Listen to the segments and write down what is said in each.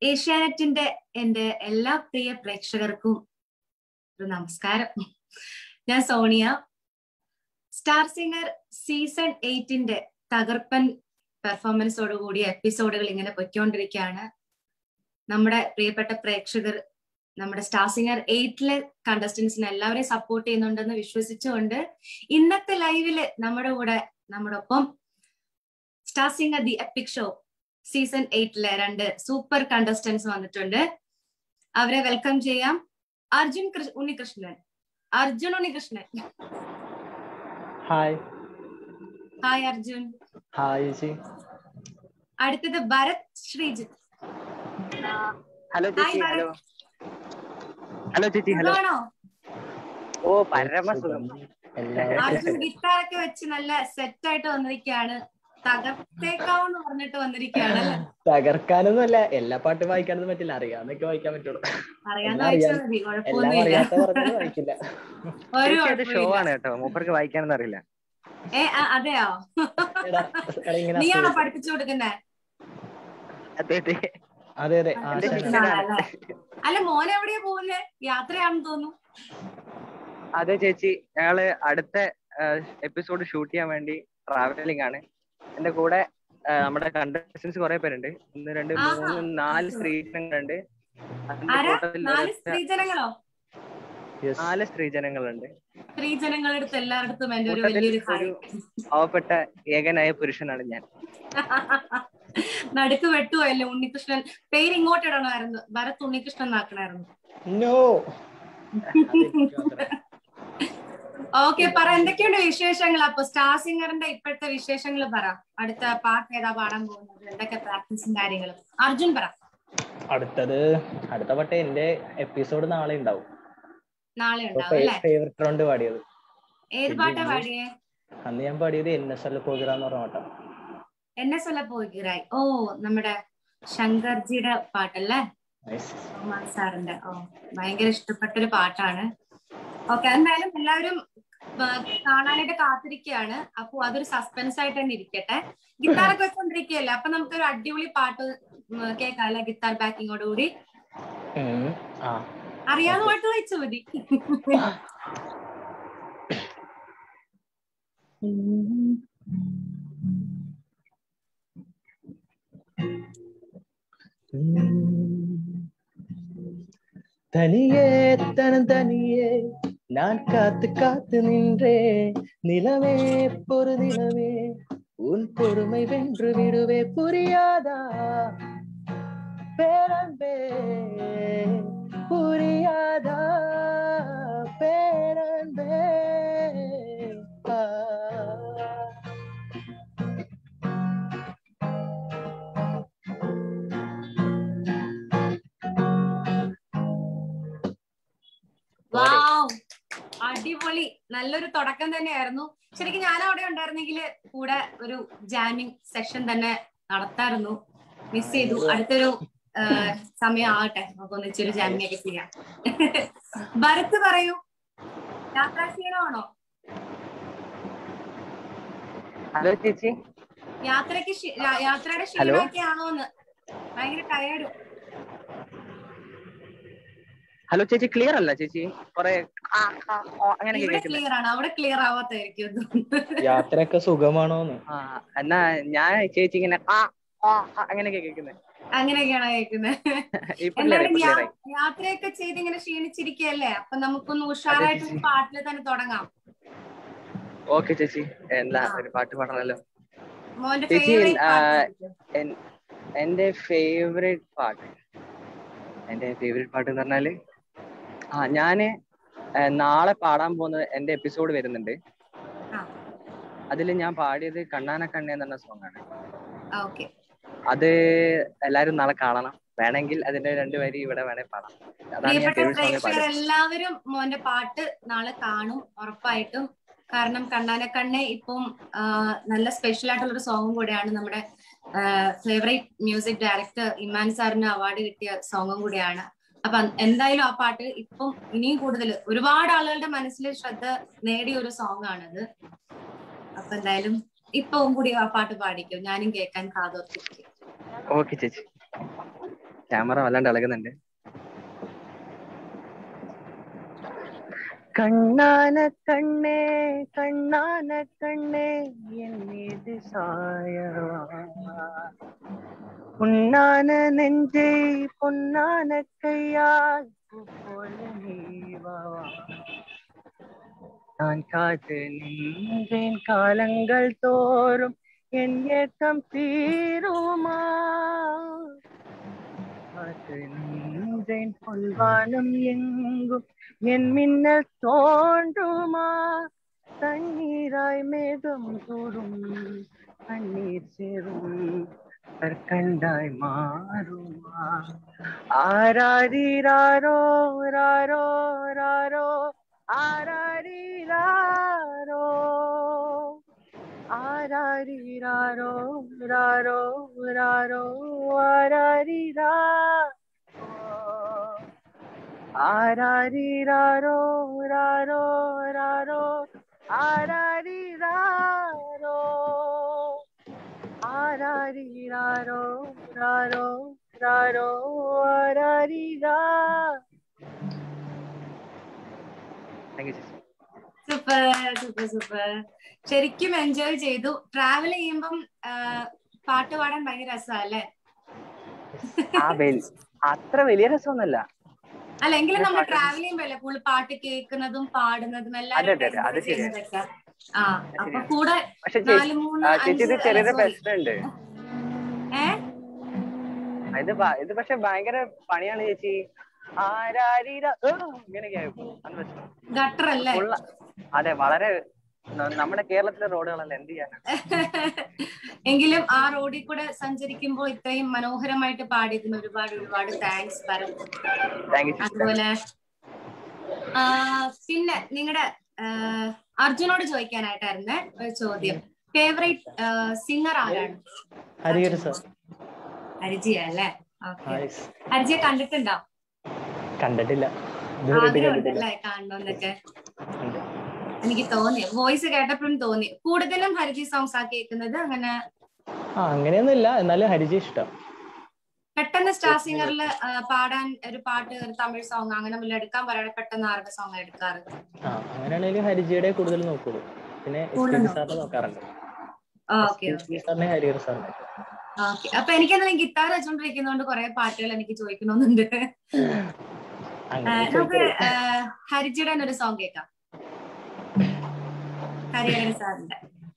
ഏഷ്യാനെറ്റിന്റെ എന്റെ എല്ലാ പ്രിയ പ്രേക്ഷകർക്കും ഒരു നമസ്കാരം ഞാൻ സോണിയ സ്റ്റാർ സിംഗർ സീസൺ എയ്റ്റിന്റെ തകർപ്പൻ പെർഫോമൻസോട് കൂടിയ എപ്പിസോഡുകൾ ഇങ്ങനെ പൊയ്ക്കൊണ്ടിരിക്കുകയാണ് നമ്മുടെ പ്രിയപ്പെട്ട പ്രേക്ഷകർ നമ്മുടെ സ്റ്റാർ സിംഗർ എയ്റ്റിലെ കണ്ടസ്റ്റൻസിനെ എല്ലാവരെയും സപ്പോർട്ട് ചെയ്യുന്നുണ്ടെന്ന് വിശ്വസിച്ചുകൊണ്ട് ഇന്നത്തെ ലൈവില് നമ്മുടെ കൂടെ നമ്മുടെ ഒപ്പം star singer the epic show season എയ്റ്റിലെ രണ്ട് സൂപ്പർ കണ്ടസ്റ്റൻസ് വന്നിട്ടുണ്ട് അവരെ വെൽക്കം ചെയ്യാം അർജുൻ കൃ- Unnikrishnan Arjun Unnikrishnan hi hi Arjun hi ചേച്ചി അടുത്തത് ഭരത് ശ്രീജിത്ത് ഹലോ ഹായ് ചേച്ചി ഹലോ ഭരത് ഹലോ ചേച്ചി ഹലോ സുഖാണോ ഓ പരമസുഖം അർജുൻ ഗിത്താറൊക്കെ വെച്ച് നല്ല സെറ്റ് ആയിട്ട് വന്നിരിക്കുകയാണ് തകർത്തേക്കാവെന്ന് പറഞ്ഞിട്ട് വന്നിരിക്കുകയാണ് അല്ലേ തകർക്കാനൊന്നും അല്ല എല്ലാ പാട്ടും വായിക്കാനൊന്നും പറ്റില്ല അറിയാന്നൊക്കെ വായിക്കാൻ പറ്റുള്ളൂ അറിയാന്ന് എല്ലാം വായിച്ചാൽ അറിയാം. മതി എല്ലാം കുഴപ്പമൊന്നുമില്ല അറിയാത്ത പറഞ്ഞത് വായിക്കില്ല ഒരു ചേച്ചി അത് ഷോ കുഴപ്പമില്ല ആണ് കേട്ടോ മൂപ്പർക്ക് വായിക്കാനൊന്നും അറിയില്ല ഏ ആ, അതെയോ എടാ, എടാ, ഇങ്ങനെ നീയാണോ അസൂയ. പഠിപ്പിച്ചു കൊടുക്കുന്നേ അതെ അതെ അതെ അതെ എന്റെ ആശാനാണ്. ശിഷ്യനാണ്. അല്ലേ? അല്ല മോൻ എവിടെയാ പോകുന്നേ യാത്രയാണെന്ന് തോന്നുന്നു അതെ ചേച്ചി ഞങ്ങള് അടുത്ത എപ്പിസോഡ് ഷൂട്ട് ചെയ്യാൻ വേണ്ടി ട്രാവലിംഗ് ആണ് എന്റെ കൂടെ ആ, നമ്മുടെ കണ്ടസ്റ്റൻസ് കുറെ പേരുണ്ട് ഒന്ന് രണ്ട് ആഹാ. മൂന്ന് നാല് സ്ത്രീജനങ്ങളുണ്ട് അതിന്റെ ആരാ കൂട്ടത്തിൽ നാല് ഒരൊറ്റ- സ്ത്രീജനങ്ങളോ Yes. നാല് സ്ത്രീജനങ്ങളുണ്ട് സ്ത്രീജനങ്ങളുടെ അടുത്ത് എല്ലായിടത്തും എന്റെ ഒരു കൂട്ടത്തിൽ വലിയൊരു ഒരു ഹായ് പാവപ്പെട്ട ഏകനായ പുരുഷനാണ് ഞാൻ നടുക്ക് വെട്ടുപോയല്ലേ ഉണ്ണികൃഷ്ണൻ പേര് ഇങ്ങോട്ട് ഇടണമായിരുന്നു ഭരത് ഉണ്ണികൃഷ്ണൻ എന്നാക്കണമായിരുന്നു No. ഓക്കെ പറ എന്തൊക്കെയുണ്ട് വിശേഷങ്ങൾ അപ്പൊ സ്റ്റാർ സിംഗറിന്റെ ഇപ്പോഴത്തെ വിശേഷങ്ങൾ പറ അടുത്ത പാട്ട് ഏതാ പാടാൻ പോകുന്നത് എന്തൊക്കെ പ്രാക്ടീസും കാര്യങ്ങളും അർജുൻ പറ അടുത്തത് അടുത്ത പാട്ട് എന്റെ എപ്പിസോഡ് നാളെ ഉണ്ടാവും നാളെ ഉണ്ടാവും അല്ലേ ഫേവററ്റ് റൗണ്ട് പാടിയത് ഏത് പാട്ടാ പാടിയേ അന്ന് ഞാൻ പാടിയത് എൻ എസ് എൽ പ്രോഗ്രാം എന്ന് പറഞ്ഞ പാട്ടാ എന്നെ സ്വല പോയിക്കിറായി ഓ നമ്മുടെ ശങ്കർജിയുടെ പാട്ടല്ലേ Nice. റഹ്മാൻ സാറിന്റെ ഓ ഭയങ്കര ഇഷ്ടപ്പെട്ട ഒരു പാട്ടാണ് ഓക്കെ എന്തായാലും എല്ലാവരും ആ, കാണാനായിട്ട് കാത്തിരിക്കുകയാണ് അപ്പൊ അതൊരു സസ്പെൻസ് ആയിട്ട് തന്നെ ഇരിക്കട്ടെ ഗിത്താറൊക്കെ വെച്ചോണ്ടിരിക്കുകയല്ലേ അപ്പൊ നമുക്കൊരു അടിപൊളി പാട്ട് ഉം, കേൾക്കാം അല്ലെ ഗിത്താർ ബാക്കിങ്ങോട് കൂടി ഉം. ആ അറിയാവുന്ന പാട്ട് വായിച്ചാൽ മതി தனியே தனன் தனியே நான் காத்து காத்து நின்றே நிலவே பொறு நிலவே உன் பொறுமை வென்று விடுவே புரியாதா பேரன்பே புரியாதா பேரன்பே ஆ. വാവ് അടിപൊളി നല്ലൊരു തുടക്കം തന്നെയായിരുന്നു ശരിക്കും ഞാൻ അവിടെ ഉണ്ടായിരുന്നെങ്കിൽ കൂടെ ഒരു ജാമിങ് സെഷൻ തന്നെ നടത്തായിരുന്നു മിസ് ചെയ്തു അടുത്തൊരു ആ, സമയം ആകട്ടെ നമുക്ക് ഒന്നിച്ചൊരു ജാമിങ് ഒക്കെ ചെയ്യാം ഭരത് പറയൂ യാത്രാ ക്ഷീണമാണോ ഹലോ ചേച്ചി യാത്രക്ക് ക്ഷീ- യാ- യാത്രയുടെ ഹലോ? ക്ഷീണമൊക്കെ ആണോന്ന് ഭയങ്കര ടയേർഡ് ഹലോ ചേച്ചി ക്ലിയർ അല്ല ചേച്ചി കുറെ അങ്ങനെയൊക്കെ ഇവിടെ കേൾക്കുന്നത് ക്ലിയർ ആണ് അവിടെ ക്ലിയർ ആവാത്തായിരിക്കും ഇത്. യാത്രയൊക്കെ സുഖമാണോന്ന് ആ എന്നാ ഞാൻ ചേച്ചി ഇങ്ങനെ ആ ആ ആ, അങ്ങനെയൊക്കെ കേൾക്കുന്നത് അങ്ങനെയൊക്കെയാണോ കേൾക്കുന്നത് ഇപ്പൊ ക്ലിയർ എന്തായാലും ഇപ്പൊ ക്ലിയർ ആയി യാ- യാത്രയൊക്കെ ചെയ്ത് ഇങ്ങനെ ക്ഷീണിച്ചിരിക്കുകയല്ലേ അപ്പൊ നമുക്കൊന്ന് ഉഷാറായിട്ട് ഒരു പാട്ടിൽ തന്നെ തുടങ്ങാം ഓക്കെ ചേച്ചി എന്താ ആ. ഒരു പാട്ട് പാടണല്ലോ മോന്റെ ചേച്ചി, ഫേവറേറ്റ് ആ, പാട്ട് എൻ- എന്റെ ഫേവറേറ്റ് പാട്ട് എന്റെ ഫേവറേറ്റ് പാട്ട് എന്ന് പറഞ്ഞാല് ആ ഞാന് ആ, നാളെ പാടാൻ പോകുന്ന എന്റെ എപ്പിസോഡ് വരുന്നുണ്ട് ആ. അതിൽ ഞാൻ പാടിയത് കണ്ണാന കണ്ണേ എന്ന് പറഞ്ഞ സോങ് ആണ് ഓക്കെ അത് എല്ലാരും നാളെ കാണണം വേണമെങ്കിൽ അതിന്റെ രണ്ട് വരി ഇവിടെ വേണേ പാടാം അതാണ് ഞാൻ പ്രിയപ്പെട്ട ഫേവറേറ്റ് സോങ് പ്രേക്ഷകർ പാടിയത് എല്ലാവരും മോന്റെ പാട്ട് നാളെ കാണും ഉറപ്പായിട്ടും കാരണം കണ്ണാനക്കണ്ണെ ഇപ്പം ആ, നല്ല സ്പെഷ്യൽ ആയിട്ടുള്ള ഒരു സോങ്ങും കൂടെയാണ് നമ്മുടെ ഫേവറേറ്റ് മ്യൂസിക് ഡയറക്ടർ ഇമാൻ സാറിന് അവാർഡ് കിട്ടിയ സോങ്ങും കൂടിയാണ് അപ്പൊ എന്തായാലും ആ പാട്ട് ഇപ്പം ഇനിയും കൂടുതൽ ഒരുപാട് ആളുകളുടെ മനസ്സിൽ ശ്രദ്ധ നേടിയ ഒരു സോങ് ആണത് അപ്പൊ എന്തായാലും ഇപ്പവും കൂടി ആ പാട്ട് പാടിക്കും ഞാനും കേൾക്കാൻ കാതോർത്തിരിക്കും ഓക്കെ ചേച്ചി ക്യാമറ വല്ലാണ്ട് ഇളകുന്നുണ്ട് കണ്ണാന കണ്ണേ കണ്ണാന കണ്ണേ എന്നീത് സായവാ പൊന്നാന നെഞ്ചേ പൊന്നാന கையால் பூ போல நீவாவா நான் காத்து நின்றேன் காலங்கள் தோறும் என் ஏக்கம் தீருமா காத்து நின்றேன் பொல்வானம் எங்கும் என் மின்னல் தோன்றுமா தண்ணீராய் மேகம் கூடும் கண்ணீர் சேரும் கற்கண்டாய் மாறுமா ஆராரிராரோ ராரோ ராரோ ஆராரிராரோ ஆராரிராரோ ராரோ ராரோ ஆராரிரா ஆராரிராரோ ராரோ ராரோ ஆராரிராரோ ആരാരിരാരോ രാരോ രാരോ ആരാരിരാ താങ്ക് യു ചേച്ചി സൂപ്പർ സൂപ്പർ സൂപ്പർ ശരിക്കും എൻജോയ് ചെയ്തു ട്രാവൽ ചെയ്യുമ്പം ആ, പാട്ട് പാടാൻ ഭയങ്കര രസമല്ലേ ആ വെൽ അത്ര വലിയ രസമൊന്നുമല്ല അല്ല എങ്കിലും നമ്മൾ പാട്ട് ട്രാവൽ ചെയ്യുമ്പോഴല്ലേ കൂടുതൽ പാട്ട് കേൾക്കുന്നതും പാടുന്നതും അതെ, അതെ, അതെ, അത് എല്ലാവരും ശരിയാ. ചെയ്യുന്നതൊക്കെ. ആ അപ്പൊ ശരിയാ. കൂടെ പക്ഷെ ചേച്ചി നാല് മൂന്ന് ആ, ചേച്ചി ഇത് അഞ്ച് ചെറിയൊരു sorry. പ്രശ്നമുണ്ട് ഏ ഇത് ഭ- ഇത് പക്ഷെ ഭയങ്കര പണിയാണ് ചേച്ചി ആരാരിര ഇങ്ങനെയൊക്കെ ആയിരിക്കും അത് പ്രശ്നം ഗട്ടർ അല്ലേ ഉള്ള അതെ വളരെ ന- നമ്മുടെ കേരളത്തിലെ റോഡുകളല്ല എന്ത് ചെയ്യാനാ എങ്കിലും ആ റോഡിൽ കൂടെ സഞ്ചരിക്കുമ്പോൾ ഇത്രയും മനോഹരമായിട്ട് പാടിയതിന് ഒരുപാട് ഒരുപാട് താങ്ക്സ് ഭരത് താങ്ക് യു ചേച്ചി അതുപോലെ ആ, പിന്നെ നിങ്ങളുടെ അർജുനോട് ചോദിക്കാനായിട്ടായിരുന്നേ ഒരു ചോദ്യം ഫേവറേറ്റ് സിംഗർ ആരാണ് ഹരിഹര സർ ഹരിജിയ അല്ലേ ഓക്കെ ഹായ്സ് ഹരിജിയെ കണ്ടിട്ടുണ്ടോ കണ്ടിട്ടില്ല ഇതുവരെയായിട്ട് കണ്ടിട്ടില്ല ആഗ്രഹമുണ്ടല്ലേ കാണണമെന്നൊക്കെ ഉണ്ട്. എനിക്ക് തോന്നി വോയിസ് കേട്ടപ്പോഴും തോന്നി കൂടുതലും ഹരിജി സോങ്സ് ആ കേൾക്കുന്നത് അങ്ങനെ ആ അങ്ങനെയൊന്നുമില്ല എന്നാലും ഹരിജി ഇഷ്ടം പെട്ടെന്ന് സ്റ്റാർ സിംഗറിൽ പാടാൻ ഒരു പാട്ട് ഒരു തമിഴ് സോങ് അങ്ങനെ വല്ല എടുക്കാൻ പറയുന്നത് പെട്ടെന്ന് ആരുടെ സോങ് എടുക്കാറ് ആ അങ്ങനെയാണെങ്കിൽ ഹരിജിയുടെ കൂടുതൽ നോക്കുള്ളൂ പിന്നെ എസ് കൂടുതൽ പി സാറിനെ നോക്കാറുണ്ട് ഓക്കെ എസ് പി സാറിനെ ഹരിഹര സാറിനെ ഓക്കെ അപ്പൊ എനിക്കെന്തെങ്കിലും ഗിത്താർ വെച്ചോണ്ടിരിക്കുന്നതുകൊണ്ട് കുറെ പാട്ടുകൾ എനിക്ക് ചോദിക്കണമെന്നുണ്ട് ആ, അങ്ങനെ നമുക്ക് ചോദിക്കരുത്. ആ, ഹരിജിയുടെ തന്നെ ഒരു സോങ് കേൾക്കാം ഹരിഹരൻ സാറിന്റെ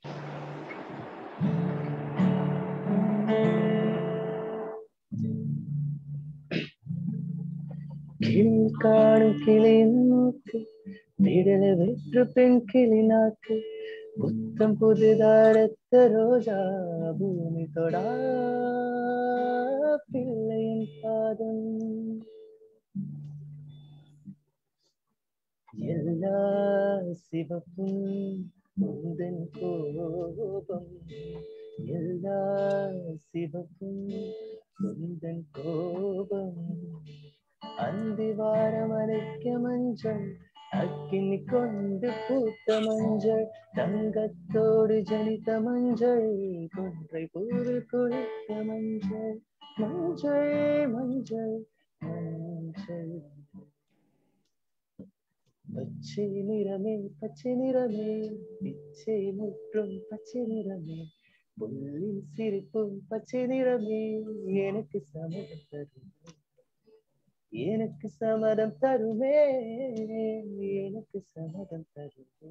കിളി കാണും കിളി നോക്ക് വിരല് വെற்று பெண் കിളി നാക്ക് പുത്തം പുതുതാരത്ത ரோஜா ഭൂമി തൊടാ പിള്ളയിൻ പാദം எல்லா சிவப்பும் உந்தன் கோபம் எல்லா சிவப்பும் உந்தன் கோபம் அந்திவாரம் அரைக்க மஞ்சள் அக்கினி கொண்டு பூத்த மஞ்சள் தங்கத்தோடு ஜனித்த மஞ்சள் கொன்றை பூவில் குளித்த மஞ்சள் மஞ்சள் மஞ்சள் மஞ்சள் பச்சை நிறமே பச்சை நிறமே பிச்சை முற்றும் பச்சை நிறமே புல்லின் சிரிப்பும் பச்சை நிறமே எனக்கு சம்மதம் தரும் எனக்கு சம்மதம் தருமே எனக்கு சம்மதம் தருமே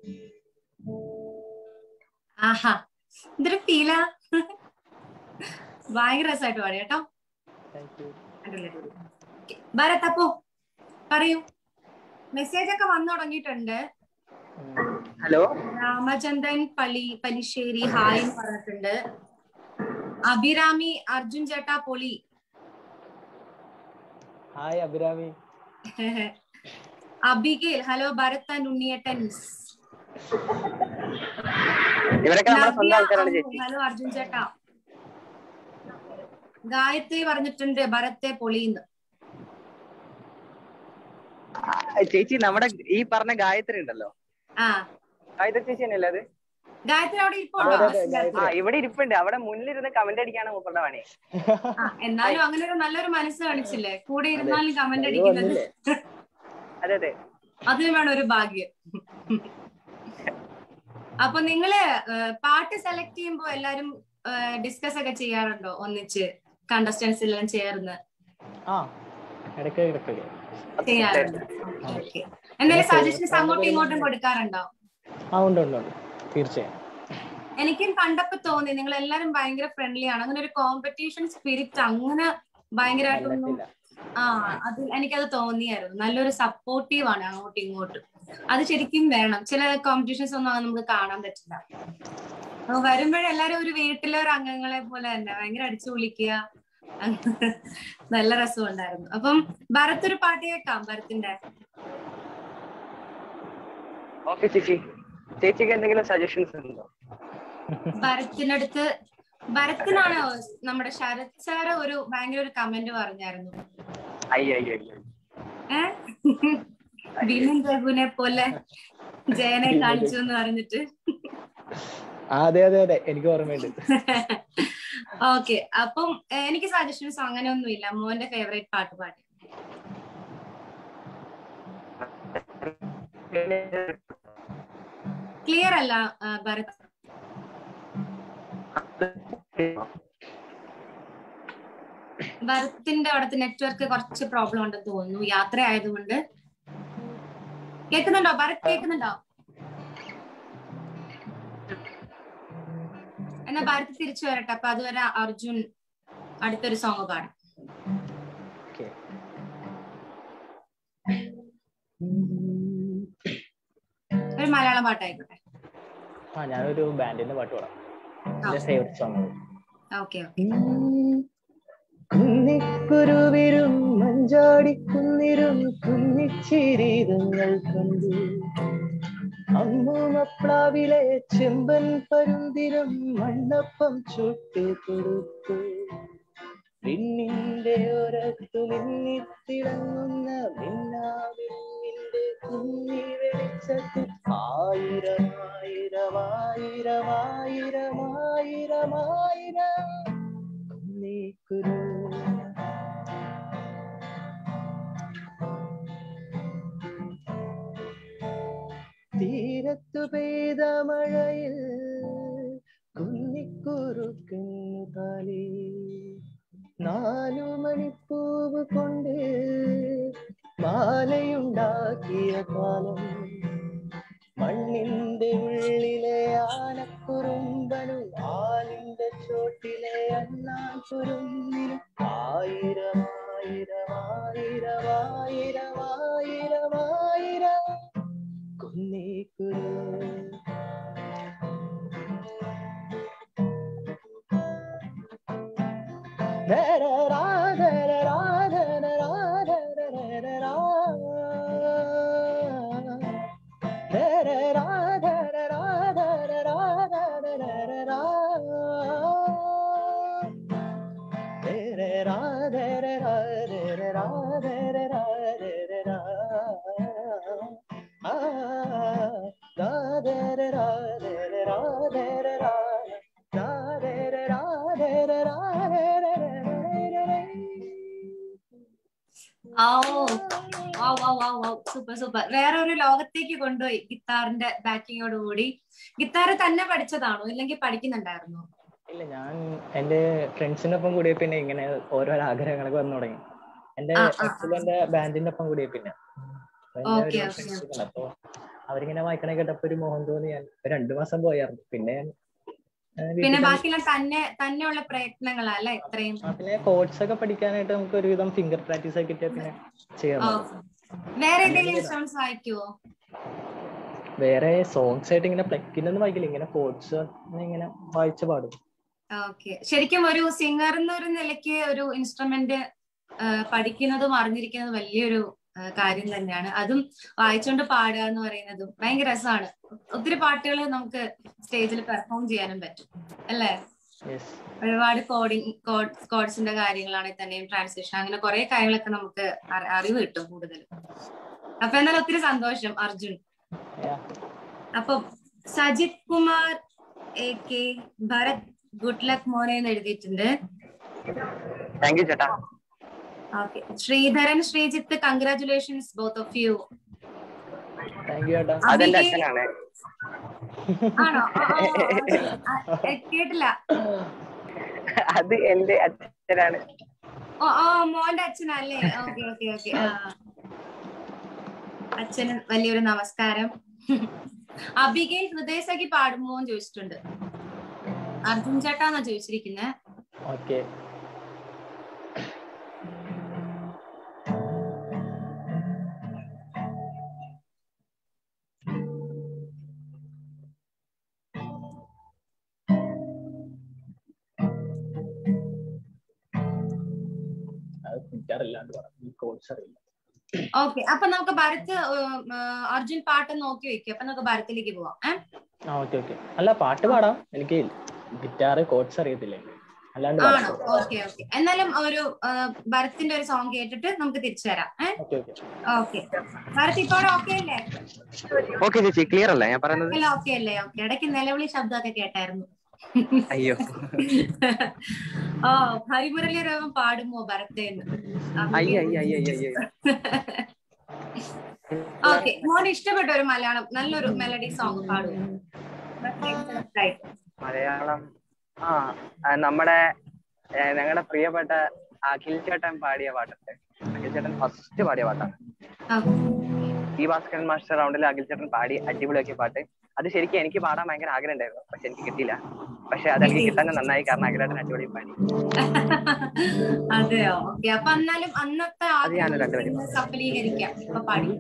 ആഹാ ഇതൊരു ഫീലാ ഭയങ്കര രസമായിട്ട് പാടി കേട്ടോ താങ്ക് യു അടിപൊളി, അടിപൊളി. Okay. ഭരത് അപ്പോ പറയൂ മെസ്സേജ് ഒക്കെ വന്നു തുടങ്ങിയിട്ടുണ്ട് ഹലോ രാമചന്ദ്രൻ പള്ളി പലിശ്ശേരി ഹായ് എന്ന് പറഞ്ഞിട്ടുണ്ട് അഭിരാമി അർജുൻ ചേട്ടാ പൊളി hi Abhirami Abigail hello Bharath and ഉണ്ണിയേട്ടൻസ് ഇവരൊക്കെ നമ്മുടെ സ്വന്തം ആൾക്കാരാണ് ചേച്ചി ഹലോ അർജുൻ ചേട്ടാ ഗായത്രി പറഞ്ഞിട്ടുണ്ട് ഭരത്തെ പൊളിന്ന് ആ, ചേച്ചി നമ്മുടെ ഈ പറഞ്ഞ ഗായത്രി ഉണ്ടല്ലോ ആ ഗായത്രി ചേച്ചി തന്നെയല്ലേ അത് ഗായത്രി അവിടെ ഇരിപ്പുണ്ടോ അതെ, അതെ, ബസ്സിന്റെ ഗായത്രി. ആ ഇവിടെ ഇരിപ്പുണ്ട് അവിടെ മുന്നിലിരുന്ന് കമന്റ് അടിക്കാണ് മൂപ്പറുടെ പണി ആ, എന്നാലും അങ്ങനെ ഒരു നല്ലൊരു മനസ്സ് കാണിച്ചില്ലേ കൂടെ ഇരുന്നാലും കമന്റ് അത് അടിക്കുന്നത് വന്നില്ലേ? അതെ അതെ അതിന് വേണം ഒരു ഭാഗ്യം അപ്പൊ നിങ്ങള് ഏഹ്, പാട്ട് സെലക്ട് ചെയ്യുമ്പോ എല്ലാരും ഡിസ്കസ് ഒക്കെ ചെയ്യാറുണ്ടോ ഒന്നിച്ച് കണ്ടസ്റ്റൻസ് എല്ലാം ചേർന്ന് ആ ഇടയ്ക്ക് ഇടയ്ക്കൊക്കെ ചെയ്യാറുണ്ട് ഓക്കെ എന്തെങ്കിലും സജഷൻസ് അങ്ങോട്ടും ഇങ്ങോട്ടും കൊടുക്കാറുണ്ടോ ആ ഉണ്ട് ഉണ്ട് ഉണ്ട് തീർച്ചയായും എനിക്കും കണ്ടപ്പോ തോന്നി നിങ്ങൾ എല്ലാരും ഭയങ്കര ഫ്രണ്ട്ലി ആണ് അങ്ങനെ ഒരു കോമ്പറ്റീഷൻ സ്പിരിറ്റ് അങ്ങനെ ഭയങ്കരമായിട്ടൊന്നും കണ്ടിട്ടില്ല. ആ അത് എനിക്കത് തോന്നിയായിരുന്നു നല്ലൊരു സപ്പോർട്ടീവ് ആണ് അങ്ങോട്ടും ഇങ്ങോട്ടും അത് ശരിക്കും വേണം ചില കോമ്പറ്റീഷൻസ് ഒന്നും അങ്ങനെ നമുക്ക് കാണാൻ പറ്റില്ല അപ്പൊ വരുമ്പോഴെല്ലാരും ഒരു വീട്ടിലെ ഒരു അംഗങ്ങളെ പോലെ തന്നെ ഭയങ്കര അടിച്ചു വിളിക്കുക നല്ല രസമുണ്ടായിരുന്നു അപ്പം ഭരത് ഒരു പാട്ട് കേൾക്കാം ഭരത്തിന്റെ ഓക്കെ ചേച്ചി ചേച്ചിക്ക് എന്തെങ്കിലും സജഷൻസ് ഉണ്ടോ ഭരത്തിനടുത്ത് ഭരത്തിനാണോ നമ്മുടെ ശരത് സാറ് ഒരു ഭയങ്കര ഒരു കമന്റ് പറഞ്ഞായിരുന്നു അയ്യോ അയ്യോ അയ്യോ ഏഹ് ബിമിൻ രഘുവിനെ പോലെ ജയനെ കാണിച്ചു എന്ന് പറഞ്ഞിട്ട് ആ അതെ അതെ അതെ എനിക്ക് ഓർമ്മയുണ്ട് ഓക്കെ അപ്പം ഏഹ്, എനിക്ക് സജഷൻസ് അങ്ങനെയൊന്നും ഇല്ല മോന്റെ ഫേവറേറ്റ് പാട്ട് പാടി ക്ലിയർ അല്ല ആ, ഭരത് ഭരത്തിന്റെ അവിടുത്തെ നെറ്റ്വർക്ക് കുറച്ച് പ്രോബ്ലം ഉണ്ടെന്ന് തോന്നുന്നു യാത്ര ആയതുകൊണ്ട് കേൾക്കുന്നുണ്ടോ ഭരത് കേൾക്കുന്നുണ്ടോ എന്നാ ഭരത് തിരിച്ചു വരട്ടെ അപ്പൊ അതുവരെ അർജുൻ അടുത്തൊരു സോങ് പാടാം ഓക്കെ ഒരു മലയാളം പാട്ടായിക്കോട്ടെ ആ ഞാനൊരു ബാൻഡിന്റെ പാട്ട് പാടാം എന്റെ ആ. ഫേവറേറ്റ് സോങ് ഓക്കെ കുന്നിക്കുരുവിരും മഞ്ചാടിക്കുന്നിരും കുന്നിച്ചിരീതങ്ങൾ കണ്ടു അമ്മൂമപ്ലാവിലെ ചെമ്പൻ പരുന്തിനും മണ്ണപ്പം ചുട്ടു കൊടുത്തു വിണ്ണിന്റെ ഒരത്തു മിന്നിത്തിളങ്ങുന്ന മിന്നാവിന്റെ കുഞ്ഞി വെളിച്ചത്തിൽ ആയിരം ആയിരം ആയിരം ആയിരം ആയിരം ആയിരം കുന്നിക്കുരു തീരത്തു പെയ്ത മഴയിൽ കുന്നിക്കുറുക്കുന്നു താലി നാലു മണിപ്പൂവ് കൊണ്ട് മാലയുണ്ടാക്കിയ കാലം മണ്ണിന്റെ ഉള്ളിലെ ആനക്കുറുമ്പനും ആലിന്റെ ചോട്ടിലെ അണ്ണാൻ കുറുമ്പിനും ആയിരം ആയിരം ആയിരം ആയിരം ആയിരം ആയിരം കുന്നിക്കുരു സൂപ്പർ സൂപ്പർ വേറെ ഒരു ലോകത്തേക്ക് കൊണ്ടുപോയി ഗിത്താറിന്റെ ബാക്കിങ്ങോട് കൂടി ഗിത്താർ തന്നെ പഠിച്ചതാണോ ഇല്ലെങ്കിൽ പഠിക്കുന്നുണ്ടായിരുന്നോ ഇല്ല ഞാൻ എന്റെ ഫ്രണ്ട്സിന്റെ ഒപ്പം കൂടിയ പിന്നെ ഇങ്ങനെ ഓരോരോ ആഗ്രഹങ്ങളൊക്കെ വന്നു തുടങ്ങി എന്റെ ആ, ആ, ആ. എന്റെ ബാൻഡിന്റെ ഒപ്പം കൂടിയ പിന്നെ അപ്പൊ എന്റെ Okay, ഒരു okay, friends ഉണ്ട്. അപ്പൊ അവരിങ്ങനെ വായിക്കണ കേട്ടപ്പോ ഒരു മോഹം തോന്നി ഞാൻ ഒരു രണ്ടു മാസം പോയായിരുന്നു പിന്നെ ഞാൻ, ആ, വീട്ടിൽ പിന്നെ തന്നെ- ബാക്കിയെല്ലാം തന്നെ തന്നെയുള്ള പ്രയത്നങ്ങളാ അല്ലെ ഇത്രയും ആ, പിന്നെ കോഡ്സ് ഒക്കെ പഠിക്കാനായിട്ട് നമുക്ക് ഒരുവിധം ഫിംഗർ പ്രാക്ടീസ് ഒക്കെ കിട്ടിയാൽ പിന്നെ ചെയ്യാൻ ഓ. പറ്റും. വേറെ ഏതെങ്കിലും ഇൻസ്ട്രുമെന്റ്സ് വായിക്കുവോ വേറെ സോങ്സ് ആയിട്ട് ഇങ്ങനെ പ്ലക്കിനൊന്നും വായിക്കില്ല ഇങ്ങനെ കോഡ്സ് ഇങ്ങനെ വായിച്ച് പാടും ഓക്കെ ശരിക്കും ഒരു സിംഗർ എന്നൊരു നിലയ്ക്ക് ഒരു ഇൻസ്ട്രുമെന്റ് പഠിക്കുന്നതും അറിഞ്ഞിരിക്കുന്നതും വലിയൊരു ആ, കാര്യം തന്നെയാണ് അതും വായിച്ചുകൊണ്ട് പാടുക എന്ന് പറയുന്നതും ഭയങ്കര രസമാണ് ഒത്തിരി പാട്ടുകൾ നമുക്ക് സ്റ്റേജിൽ പെർഫോം ചെയ്യാനും പറ്റും അല്ലേ യെസ് ഒരുപാട് കോഡിങ് കോഡ്സിന്റെ കാര്യങ്ങളാണെങ്കിൽ തന്നെയും ട്രാൻസ്ലേഷൻ അങ്ങനെ കുറെ കാര്യങ്ങളൊക്കെ നമുക്ക് അറി- അറിവ് കിട്ടും കൂടുതൽ അപ്പൊ എന്നാലും ഒത്തിരി സന്തോഷം അർജുൻ അപ്പൊ Sajith Kumar A K Bharath good luck മോനെ എന്ന് എഴുതിയിട്ടുണ്ട് താങ്ക് യു ചേട്ടാ okay Sreedharan Sreejith congratulations both of you thank you ഏട്ടാ അതെന്റെ അഭിക്ക് അച്ഛനാണ് ആണോ ആ, ആ, ആ, ആ, കേട്ടില്ല അത് എന്റെ അച്ഛനാണ് ഓ ഓ മോന്റെ അച്ഛനല്ലേ ഓക്കെ ഓക്കെ ഓക്കെ അച്ഛന് വലിയൊരു നമസ്കാരം അബികയിൽ ഹൃദയസഖി പാടുമോ എന്ന് ചോദിച്ചിട്ടുണ്ട് അർജുൻ ചേട്ടാന്നാ ചോദിച്ചിരിക്കുന്നത് ഓക്കെ അത് കുറ്റാറില്ലാണ്ട് പറഞ്ഞു കോഴ്സ് അറിയില്ല ഓക്കെ അപ്പൊ നമുക്ക് ഭരത് ഉം, ആ, അർജുൻ പാട്ട് നോക്കി വെക്കും അപ്പൊ നമുക്ക് ഭരത്തിലേക്ക് പോവാം ഏഹ് ആ ഓക്കെ ഓക്കെ അല്ല പാട്ട് പാടാം എനിക്ക് ഗിറ്റാറ് കോഡ്സ് അറിയത്തില്ല അല്ലാണ്ട് ആണോ ഓക്കെ ഓക്കെ എന്നാലും ഒരു ആ, ഭരത്തിന്റെ ഒരു സോങ് കേട്ടിട്ട് നമുക്ക് തിരിച്ചു തരാം ഏഹ് ഓക്കെ ഓക്കെ ഓക്കെ ഭരത് ഇപ്പൊ ഓക്കെ അല്ലേ ഓക്കെ ചേച്ചി ക്ലിയർ അല്ലേ ഞാൻ പറയുന്നത് അല്ല ഓക്കെ അല്ലേ ഓക്കെ ഇടയ്ക്ക് നിലവിളി ശബ്ദമൊക്കെ കേട്ടായിരുന്നു അയ്യോ ഓ ഹരിമുരളി രാമൻ പാടുമോ ഭരത്തേന്ന് അയ്യ അയ്യ അയ്യ അയ്യ അയ്യ ഓക്കെ മോൻ ഇഷ്ടപ്പെട്ട ഒരു മലയാളം നല്ലൊരു മെലഡി സോങ് പാടുമോ മലയാളം ആ ആ, നമ്മുടെ ഏ, ഞങ്ങളുടെ പ്രിയപ്പെട്ട അഖിൽ ചേട്ടൻ പാടിയ പാട്ടുണ്ട് അഖിൽ ചേട്ടൻ ഫസ്റ്റ് പാടിയ പാട്ടാണ് ഈ ഭാസ്കരൻ മാസ്റ്റർ റൗണ്ടിൽ അഖിൽ ചേട്ടൻ പാടി അടിപൊളിയാക്കിയ പാട്ട് അത് ശരിക്കും എനിക്ക് പാടാൻ ഭയങ്കര ആഗ്രഹം ഉണ്ടായിരുന്നു പക്ഷെ എനിക്ക് കിട്ടിയില്ല പക്ഷെ അത് എനിക്ക് കിട്ടാൻ നന്നായി കാരണം അഖിലേട്ടൻ അടിപൊളി പാടി അതെയോ ഓക്കെ അപ്പൊ എന്നാലും അന്നത്തെ അത് ഞാൻ രണ്ടുപേരും ആഗ്രഹം സഫലീകരിക്കാം ഇപ്പൊ പാടി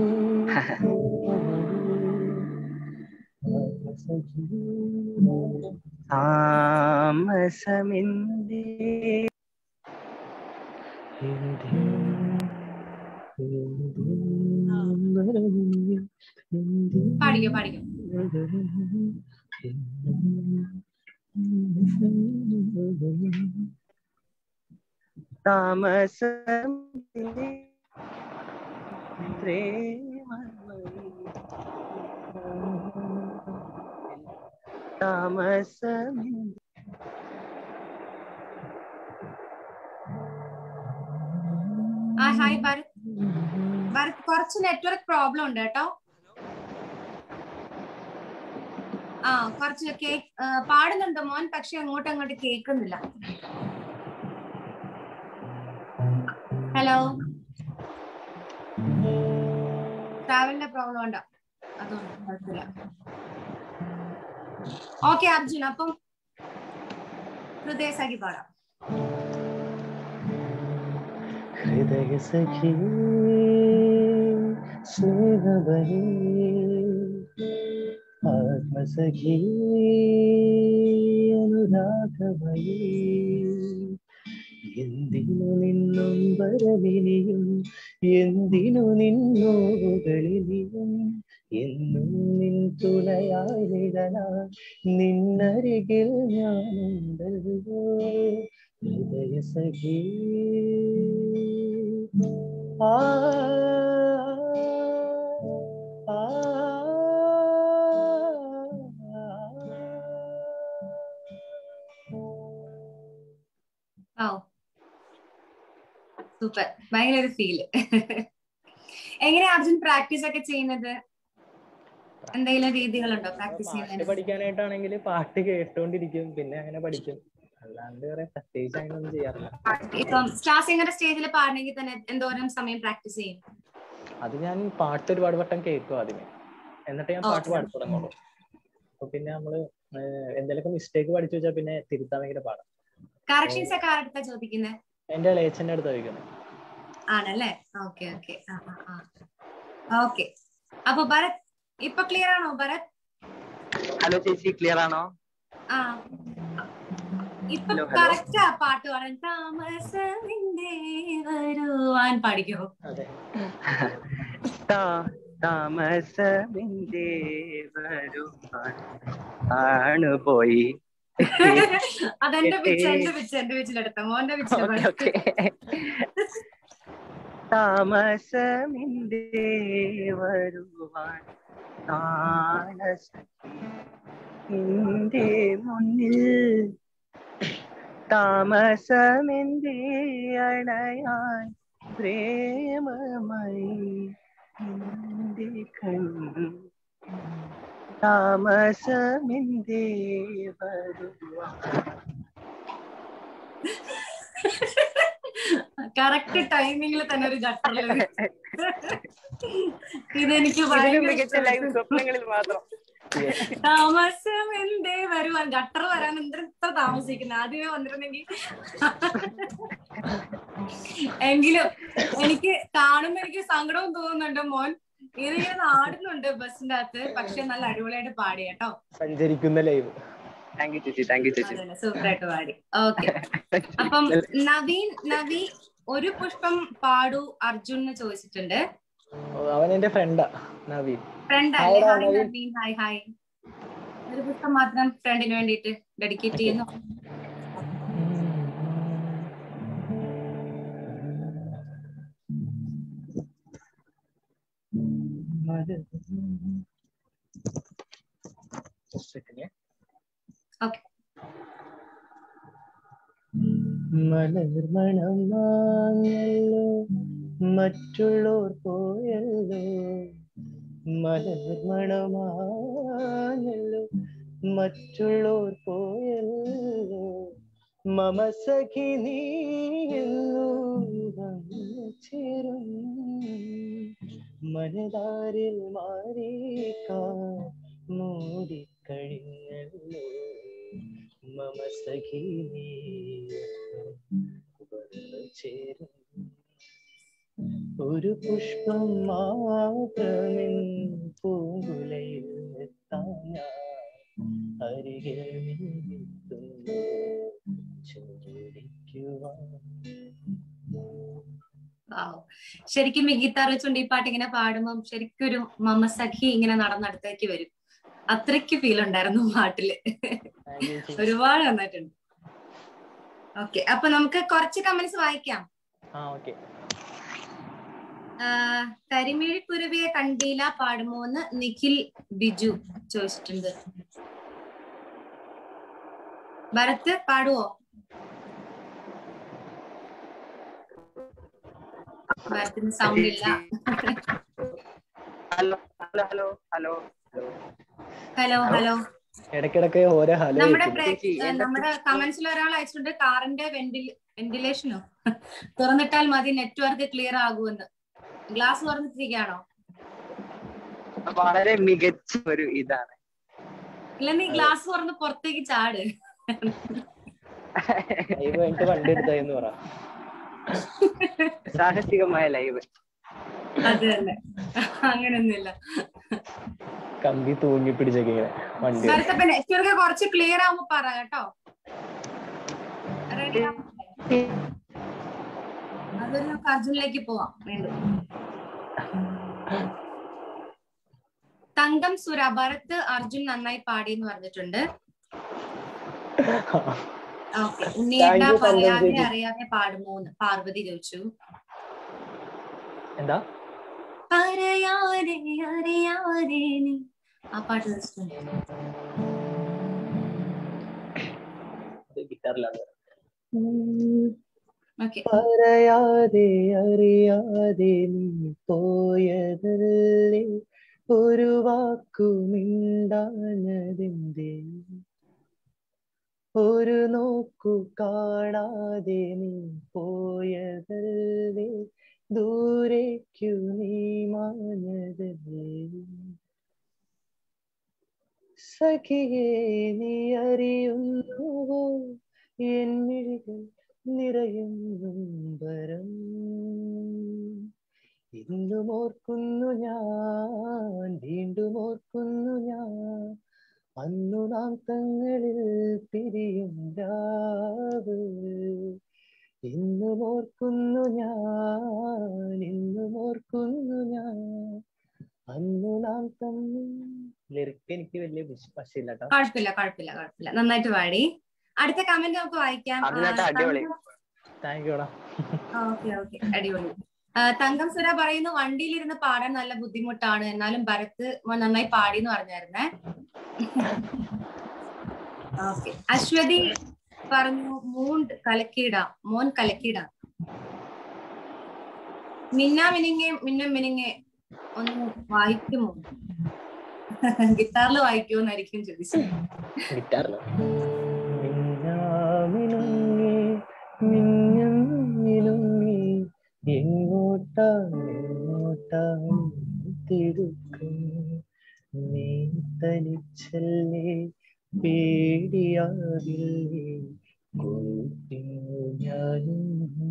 താമസമിന്റെ പാടിക്കോ പാടിക്കോ താമസമിന്റെ താമസമിന്റെ ആ ഹായ് ഭരത് ഭരത് കുറച്ച് നെറ്റ്വർക്ക് പ്രോബ്ലം ഉണ്ട് കേട്ടോ ആ കുറച്ച് കേക്ക് പാടുന്നുണ്ട് മോൻ പക്ഷെ അങ്ങോട്ട് അങ്ങോട്ട് കേൾക്കുന്നില്ല ഹലോ ട്രാവലിന്റെ പ്രോബ്ലം ഉണ്ടോ അതുകൊണ്ട് കുഴപ്പമില്ല ഓക്കെ അർജുൻ അപ്പം ഹൃദയസാക്കി പാടാം ഹൃദയ സഖി സ്നേഹബലി ആത്മസഖി അനുരാഗമയി എന്തിനു നിന്നും വരവിനിയും എന്തിനു നിന്നോകളിനിയും എന്നും നിൻ തുണയായി നിഴലായി നിന്നരികിൽ ഞാനുണ്ടല്ലോ ഹൃദയ സഖി ആ ആ ഓ സൂപ്പർ ഭയങ്കര ഒരു ഫീല് എങ്ങനെയാ അർജുൻ പ്രാക്ടീസ് ഒക്കെ ചെയ്യുന്നത് എന്തെങ്കിലും രീതികളുണ്ടോ പ്രാക്ടീസ് പാട്ട് ചെയ്യുന്നതിന് പഠിക്കാനായിട്ടാണെങ്കിൽ പാട്ട് കേട്ടോണ്ടിരിക്കും പിന്നെ അങ്ങനെ പഠിക്കും അല്ലാണ്ട് വേറെ പ്രത്യേകിച്ച് അങ്ങനെയൊന്നും ചെയ്യാറില്ല ഇപ്പം സ്റ്റാർ സിംഗർ സ്റ്റേജിൽ പാടണമെങ്കിൽ തന്നെ എന്തോരം സമയം പ്രാക്ടീസ് ചെയ്യും അത് ഞാൻ പാട്ട് ഒരുപാട് വട്ടം കേൾക്കും ആദ്യമേ എന്നിട്ട് ഞാൻ പാട്ട് Okay. പാടി തുടങ്ങുള്ളൂ അപ്പൊ പിന്നെ നമ്മള് ഏഹ് എന്തെങ്കിലുമൊക്കെ മിസ്റ്റേക്ക് പഠിച്ചു വെച്ചാൽ പിന്നെ തിരുത്താൻ ഭയങ്കര പാടാം കറക്ഷൻസ് ഒക്കെ ആരുടെ ചോദിക്കുന്നത് എന്റെ ഇളയച്ചന്റെ അടുത്ത് ചോദിക്കുന്നത് ആണല്ലേ ഓക്കെ ഓക്കെ ഓക്കെ അപ്പൊ ഭരത് ഇപ്പൊ ക്ലിയർ ആണോ ഭരത് ഹലോ ചേച്ചി ക്ലിയർ ആണോ ആ ഇപ്പൊ Hello, hello. കറക്റ്റാ പാട്ട് പാടാൻ താമസമിന്റെ വരുവാൻ പാടിക്കോ അതെ താ- താമസമിന്റെ വരുവാൻ ആണ് പോയി അതെന്റെ പിച്ച് എന്റെ പിച്ച് എന്റെ പിച്ചിലെടുത്ത മോന്റെ ഓക്കെ ഓക്കെ പിച്ച് താമസമിന്റെ വരുവാൻ താണസഖി നിന്റെ മുന്നിൽ താമസമെന്തേ അണയാൻ പ്രേമമായി നിന്റെ കണ്ണു താമസമെന്തേ വരുവാൻ കറക്റ്റ് ടൈമിങ്ങിൽ തന്നെ ഒരു ഘട്ടം ഇതെനിക്ക് ഇതിലും ഭയങ്കര മികച്ച ലൈവ് ഇഷ്ടപ്പെട്ടു. സ്വപ്നങ്ങളിൽ മാത്രം താമസം എന്തേ വരുവാൻ ഗട്ടർ വരാൻ എന്തിനാ ഇത്ര താമസിക്കുന്നത് ആദ്യമേ വന്നിരുന്നെങ്കിൽ എങ്കിലും എനിക്ക് കാണുമ്പോ എനിക്ക് സങ്കടവും തോന്നുന്നുണ്ട് മോൻ ഇതിങ്ങനെ ആടുന്നുണ്ട് ബസ്സിന്റെ അകത്ത് പക്ഷെ നല്ല അടിപൊളിയായിട്ട് പാടി കേട്ടോ സഞ്ചരിക്കുന്ന ലൈവ് താങ്ക് യു ചേച്ചി താങ്ക് യു ചേച്ചി അതന്നെ സൂപ്പറായിട്ട് പാടി ഓക്കെ അപ്പം നവീൻ നവി ഒരു പുഷ്പം പാടു അർജുൻ എന്ന് ചോദിച്ചിട്ടുണ്ട് അവൻ എന്റെ ഫ്രണ്ടാ നവീൻ ഫ്രണ്ട് അല്ലേ Hi, hi Naveen. Naveen hi hi ഒരു പുഷ്പം മാത്രം ഫ്രണ്ടിന് വേണ്ടിയിട്ട് ഡെഡിക്കേറ്റ് ചെയ്യുന്നു ഓക്കെ മലർമണം വാങ്ങല്ലോ മറ്റുള്ളോർ പോയല്ലോ മലർമണമാങ്ങല്ലോ മറ്റുള്ളോർ പോയല്ലോ മമ സഖി നീയല്ലോ വന്നു ചേരും മനതാരിൽ മാറിക്കാ മൂടിക്കഴിഞ്ഞല്ലോ മമ സഖി നീയല്ലോ വന്നു ചേരും ഒരു പുഷ്പം മാത്രമെൻ പൂങ്കുലയിൽ എത്താഞ്ഞ അരികിൽ നിന്നെത്തുന്നു ചോദിക്കുവാൻ Wow. ശരിക്കും ഈ ഗിത്താർ വെച്ചുകൊണ്ട് ഈ പാട്ട് ഇങ്ങനെ പാടുമ്പോൾ ശരിക്കും ഒരു മമ സഖി ഇങ്ങനെ നടന്നടുത്തേക്ക് വരും അത്രയ്ക്ക് ഫീൽ ഉണ്ടായിരുന്നു പാട്ടില് Thank you, ചേച്ചി. ഒരുപാട് നന്നായിട്ടുണ്ട് ഓക്കെ അപ്പൊ നമുക്ക് കുറച്ച് കമന്റ്സ് വായിക്കാം ആ ഓക്കെ ആഹ് കരിമിഴി കുരുവിയെ കണ്ടീല പാടുമോന്ന് നിഖിൽ ബിജു ചോദിച്ചിട്ടുണ്ട് ഭരത് പാടുവോ ഭരത്തിന് സൗണ്ട് ഇല്ല hello hello hello hello hello hello ഇടയ്ക്കിടയ്ക്ക് ഓരോ ഹലോ നമ്മുടെ കേൾക്കുന്നു. പ്രേ- ചേച്ചി, ഏഹ് നമ്മുടെ കമന്റ്സിൽ ഒരാൾ അയച്ചിട്ടുണ്ട് കാറിന്റെ വെന്റിൽ വെന്റിലേഷനോ തുറന്നിട്ടാൽ മതി നെറ്റ്വർക്ക് ക്ലിയർ ആകുമെന്ന് ഗ്ലാസ് തുറന്നിട്ടിരിക്കുകയാണോ വളരെ മികച്ച ഒരു ഇതാണ് ഇല്ല നീ ഗ്ലാസ് തുറന്ന് പുറത്തേക്ക് ചാട് ലൈവ് കഴിഞ്ഞിട്ട് വണ്ടി എടുത്തായെന്ന് പറ സാഹസികമായ ലൈവ് അത് തന്നെ അങ്ങനൊന്നുമില്ല കമ്പി തൂങ്ങി പിടിച്ചൊക്കെ ഇങ്ങനെ വണ്ടി ഭരത്തപ്പ നെറ്റ്വർക്ക് കുറച്ച് ക്ലിയർ ആവുമ്പോ പറ കേട്ടോ റെഡി അതൊരു നമുക്ക് അർജുനിലേക്ക് പോവാം വീണ്ടും തങ്കം സുര ഭരത് അർജുൻ നന്നായി പാടി എന്ന് പറഞ്ഞിട്ടുണ്ട് ഓക്കെ ഉണ്ണിയേട്ട Thank you, തങ്കം പറയാതെ ചേച്ചി. അറിയാതെ പാടുമോന്ന് പാർവതി ചോദിച്ചു എന്താ പറയാതെ അറിയാതെ നീ ആ പാട്ട് ചോദിച്ചിട്ടുണ്ട് ഗിറ്റാറിലാണ് ഓക്കെ പറയാതെ അറിയാതെ നീ പോയതല്ലേ ഒരു വാക്കു മിണ്ടാഞ്ഞതെന്തേ ഒരു നോക്കു കാണാതെ നീ പോയതല്ലേ ദൂരേക്കു നീ മാഞ്ഞതല്ലേ സഖിയെ നീ അറിയുന്നുവോ എൻ മിഴികൾ നിറയും നൊമ്പരം ഇന്നും ഓർക്കുന്നു ഞാൻ വീണ്ടും ഓർക്കുന്നു ഞാൻ അന്നു നാം തങ്ങളിൽ പിരിയും രാവ് ഇന്നും ഓർക്കുന്നു ഞാൻ ഇന്നും ഓർക്കുന്നു ഞാൻ അന്നു നാം തമ്മിൽ ലിറിക്ക് എനിക്ക് വലിയ വശമില്ല കേട്ടോ കുഴപ്പമില്ല കുഴപ്പമില്ല കുഴപ്പമില്ല നന്നായിട്ട് പാടി അടുത്ത കമന്റ് നമുക്ക് വായിക്കാം അതിനകത്ത് അടിപൊളി. താങ്ക് യുടാ ഓക്കെ ഓക്കെ അടിപൊളി ആ, തങ്കം സുര പറയുന്നു വണ്ടിയിലിരുന്ന് പാടാൻ നല്ല ബുദ്ധിമുട്ടാണ് എന്നാലും ഭരത് മോൻ നന്നായി പാടി എന്ന് പറഞ്ഞായിരുന്നേ ഓക്കെ അശ്വതി പറഞ്ഞു മൂൺ കലക്കിയിടാം മോൻ കലക്കിയിടാം മിന്ന മിനിങ്ങെ മിന്ന മിനിങ്ങെ ഒന്ന് വായിക്കുമോ ഗിത്താറിൽ വായിക്കുമോന്നായിരിക്കും ചോദിച്ചത് ഗിറ്റാറിലോ മിന്നാമിനുങ്ങി മിന്നും മിനുങ്ങി എങ്ങോട്ടാണ് എങ്ങോട്ടാണ് തിടുക്കം നീ തനിച്ചല്ലേ പേടിയാകില്ലേ കൂട്ടിനു ഞാനും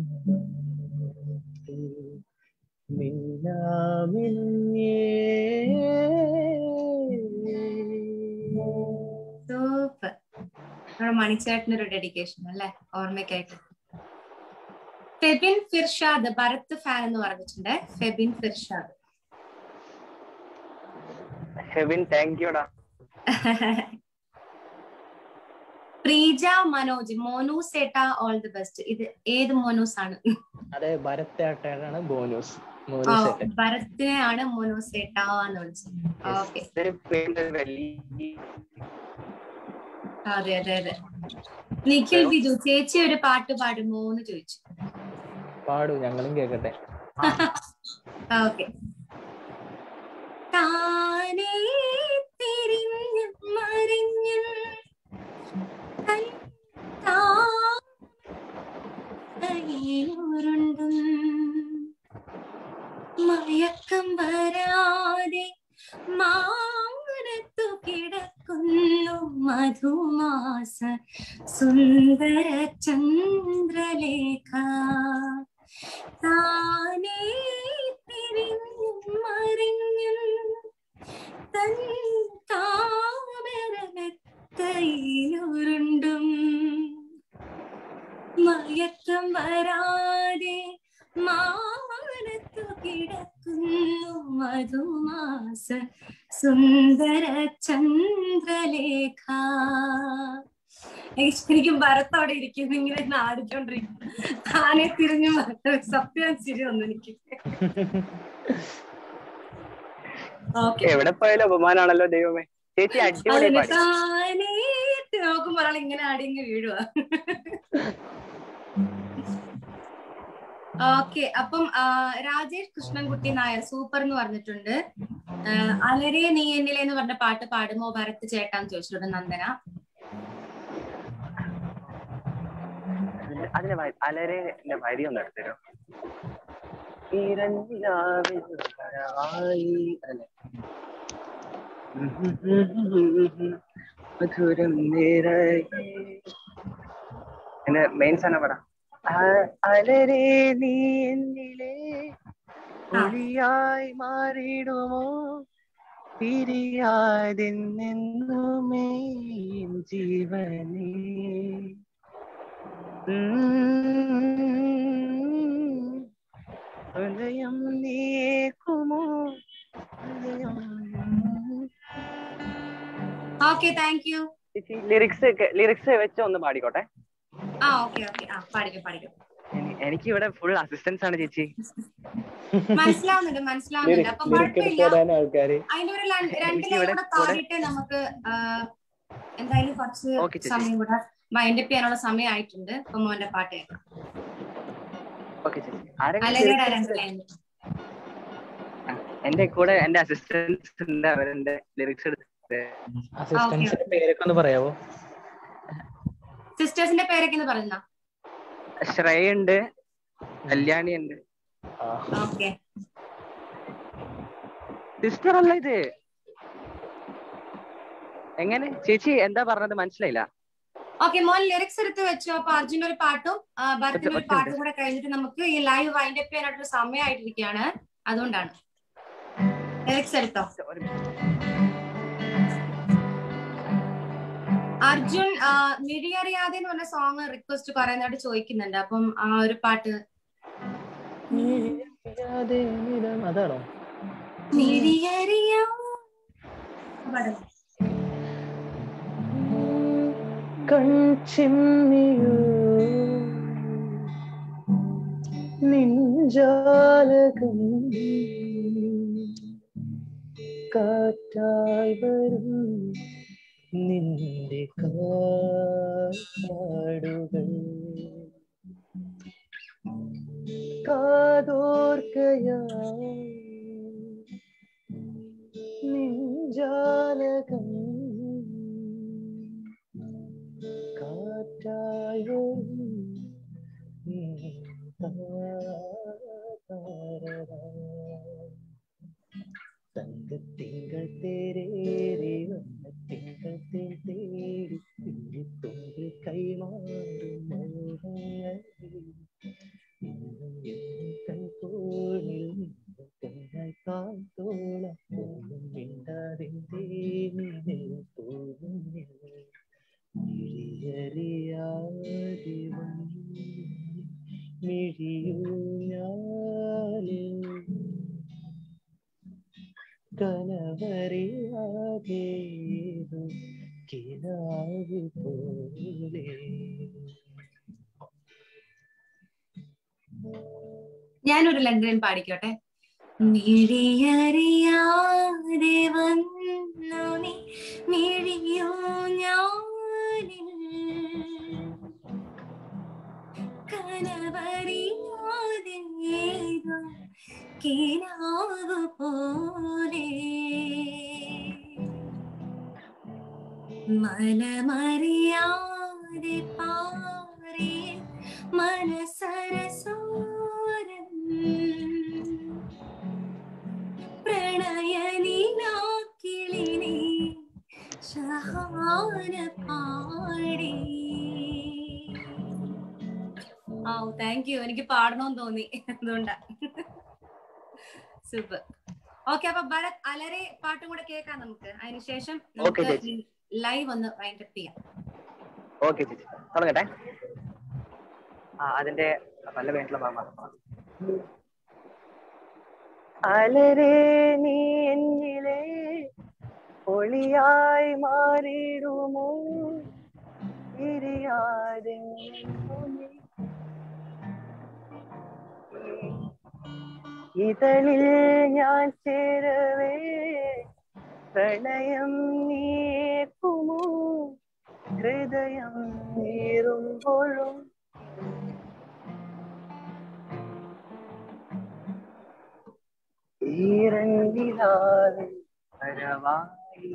മിന്നാമിനുങ്ങേ സൂപ്പർ നമ്മുടെ മണിച്ചേട്ടനൊരു ഡെഡിക്കേഷൻ അല്ലെ ഓർമ്മയ്ക്കായിട്ട് ഫെബിൻ ഫിർഷാദ് ഭരത് ഫാൻ എന്ന് പറഞ്ഞിട്ടുണ്ട് ഫെബിൻ ഫിർഷാദ് ഹെവിൻ താങ്ക് യുടാ പ്രീജ മനോജ് മോനൂസ് ഏട്ട ഓൾ ദി ബെസ്റ്റ് ഇത് ഏത് മോനൂസ് ആണ് അതെ ഭരത്തേട്ടനാണ് ബോനൂസ് ആ, മോനൂസ് ഏട്ടൻ ഭരത്തിനെയാണ് മോനൂസ് ഏട്ട എന്ന് വിളിച്ചത് ഓക്കെ ഇതൊരു പേര് വലിയ അതെ അതെ അതെ നിഖിൽ ബിജു ചേച്ചി ഒരു പാട്ട് പാടുമോ എന്ന് ചോദിച്ചു പാടൂ ഞങ്ങളും കേക്കട്ടെ ഓക്കെ താനേ തിരിഞ്ഞും മറിഞ്ഞും തൻ താമരയിലുരുണ്ടും മയക്കം വരാതെ മാനത്തു കിടക്കുന്നു മധുമാസ സുന്ദര ചന്ദ്രലേഖ താനേ തിരിഞ്ഞും മറിഞ്ഞും തൻ താമരത്തയിലുരുണ്ടും മയക്കം വരാതെ മാനത്തു കിടക്കുന്നു മധുമാസ സുന്ദര ചന്ദ്രലേഖ എനിക്ക് ശരിക്കും ഭരത്തോടെ ഇരിക്കുന്നു ഇങ്ങനെ നാടിച്ചോണ്ടിരിക്കും താനെ തിരിഞ്ഞു ഭരത സത്യം ചിരി വന്നു എനിക്ക് ഓക്കെ എവിടെ പോയാലും അപമാനാണല്ലോ ദൈവമേ ചേച്ചി അടിപൊളി അതിന് പാടി താനേ നോക്കുമ്പോൾ ഒരാൾ ഇങ്ങനെ ആടിങ്ങ് വീഴുക ഓക്കെ അപ്പം ആ, രാജേഷ് കൃഷ്ണൻകുട്ടി നായർ സൂപ്പർ എന്ന് പറഞ്ഞിട്ടുണ്ട് ആ, അലരെ നീ എന്നിലെ എന്ന് പറഞ്ഞ പാട്ട് പാടുമോ ഭരത് ചേട്ടാന്ന് ചോദിച്ചിട്ടുണ്ട് നന്ദന അതിന്റെ വരി- അലരേന്റെ വരി ഒന്ന് എടുത്തരോ ഈരനിലാവിൽ വരായി അല്ലേ മധുരം നിറയെ എന്റെ മെയിൻ സാധനം പടാ അലരേ നീ എന്നിലെ ഒളിയായി മാറിയിടുമോ പിരിയാതെന്നെന്നുമേ എൻ ജീവനേ ഉം. ഹൃദയം നീക്കുമോ ഹൃദയം ഓക്കെ താങ്ക് യു ചേച്ചി ലിറിക്സ് ലിറിക്സ് വെച്ച് ഒന്ന് പാടിക്കോട്ടെ ആ ഓക്കെ ഓക്കെ ആ പാടിക്കും പാടിക്കും എനി- എനിക്ക് ഇവിടെ ഫുൾ അസിസ്റ്റൻസ് ആണ് ചേച്ചി മനസ്സിലാവുന്നുണ്ട് മനസ്സിലാവുന്നുണ്ട് അപ്പൊ ലിറിക്ക് എടുത്ത് കുഴപ്പമില്ല തരാൻ ആൾക്കാര് അതിന്റെ ഒരു രണ്ട് രണ്ട് എനിക്ക് ലൈൻ ഇവിടെ കൂടെ പാടിയിട്ട് നമുക്ക് ആ, എന്തായാലും കുറച്ച് Okay, ചേച്ചി. സമയം കൂടെ വൈൻഡപ്പ് ചെയ്യാനുള്ള സമയമായിട്ടുണ്ട് അപ്പൊ മോന്റെ പാട്ട് കേൾക്കാം ഓക്കെ ചേച്ചി ആരൊക്കെ അലകയുടെ lyrics രണ്ട് ലൈൻ എന്റെ കൂടെ എന്റെ അസിസ്റ്റൻസ് ഉണ്ട് അവരെന്റെ ലിറിക്സ് എടുത്ത് അസിസ്റ്റൻസിന്റെ പേരൊക്കെ ഒന്ന് പറയാവോ സിസ്റ്റേഴ്സിന്റെ പേരൊക്കെ ഒന്ന് പറയുന്ന ശ്രേയ ഉണ്ട് കല്യാണി ഉണ്ട് ആ ഓക്കെ സിസ്റ്റർ അല്ല ഇത് എങ്ങനെ ചേച്ചി എന്താ പറഞ്ഞത് മനസ്സിലായില്ല ഓക്കെ മോൻ ലിറിക്സ് എടുത്ത് വെച്ചു അപ്പൊ അർജുൻ ഒരു പാട്ടും ആ, ഭരത്തിന് ഒരു ഒറ്റ- പാട്ടും കൂടെ കഴിഞ്ഞിട്ട് നമുക്ക് ഈ ലൈവ് വൈൻഡപ്പ് ചെയ്യാനായിട്ടൊരു സമയമായിട്ടിരിക്കുകയാണ് അതുകൊണ്ടാണ് ലിറിക്സ് എടുത്തോ ഒരു അർജുൻ ആ, മിഴിയറിയാതെ എന്ന് പറഞ്ഞ സോങ് റിക്വസ്റ്റ് കുറെ നേരമായിട്ട് ചോദിക്കുന്നുണ്ട് അപ്പം ആ ഒരു പാട്ട് നീ അറിയാതെ നിലം- അതാണോ മിഴിയറിയാ പാടും. കൺചിമ്മിയോ നിൻ ജാലകം കാറ്റായി വരും നിന്റെ കാടുകൾ കാതോർക്കയായി നിഞ്ചാലകം കാറ്റായി വരും തങ്കത്തിങ്കൾ തേരേറി വന്ന തിങ്കൾ തേൻ തേടി പിന്നിത്തൊങ്കിൽ കൈമാറും മോഹങ്ങൾ ഇന്നും എന്നും കൺകോണിൽ നിന്നും കണ്ണായി കാത്തോളം ഒന്നും മിണ്ടാതിന്റെ നീ പോകുന്നില്ല മിഴിയറിയാതെ മിഴിയൂഞ്ഞാലിൽ കനവറിയാതേതു കിനാവ് പോലെ ഞാനൊരു ലണ്ടൻ പാടിക്കോട്ടെ മിഴിയറിയാതെ വന്നു നീ മിഴിയോ ഞാനിൽ കനവറിയാതെ ഏതോ കിനാവ് പോലെ മലമറിയാതെ പാറി മനസരസോരം പ്രണയനിലാക്കിളിനെ ഷഹാന പാടി ഓ താങ്ക് യു എനിക്ക് പാടണമെന്ന് തോന്നി അതുകൊണ്ടാ സൂപ്പർ ഓക്കെ അപ്പൊ ഭരത് അലരെ പാട്ടും കൂടെ കേൾക്കാം നമുക്ക് അതിനുശേഷം Okay, ചേച്ചി. ലൈവ് ഒന്ന് വൈൻഡപ്പ് ചെയ്യാം ഓക്കെ ചേച്ചി തുടങ്ങട്ടെ ആ അതിന്റെ പല വേണ്ടിയുള്ള മാമ അലരേ നീ എന്നിലെ ഒളിയായി മാറിയിടുമോ ഇരിയാതെ ഇതളിൽ ഞാൻ ചേരവേ പ്രണയം നീക്കുമോ ഹൃദയം നീറുമ്പോഴും ഈറന്നിലാതെ പരവായി